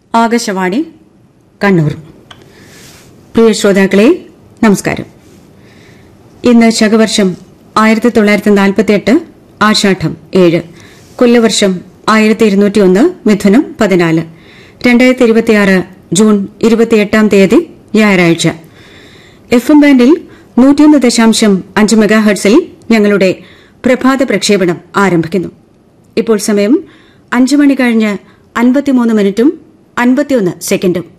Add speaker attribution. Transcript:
Speaker 1: ആകാശവാണി കണ്ണൂർ പ്രിയ ശ്രോതാക്കളെ നമസ്കാരം ഇന്ന് ശകവർഷം ആയിരത്തി തൊള്ളായിരത്തി നാൽപ്പത്തിയെട്ട് ആഷാഢം ഏഴ് കൊല്ലവർഷം ആയിരത്തി ഇരുന്നൂറ്റിയൊന്ന് മിഥുനം പതിനാല് രണ്ടായിരത്തി ഇരുപത്തിയാറ് ജൂൺ ഇരുപത്തിയെട്ടാം തീയതി ഞായറാഴ്ച എഫ് എം ബാൻഡിൽ നൂറ്റിയൊന്ന് ദശാംശം അഞ്ച് മെഗാഹെർട്സിൽ ഞങ്ങളുടെ പ്രഭാത പ്രക്ഷേപണം ആരംഭിക്കുന്നു ഇപ്പോൾ സമയം അഞ്ച് മണി കഴിഞ്ഞ് അൻപത്തിമൂന്ന് മിനിറ്റും അൻപത്തിയൊന്ന് സെക്കൻഡും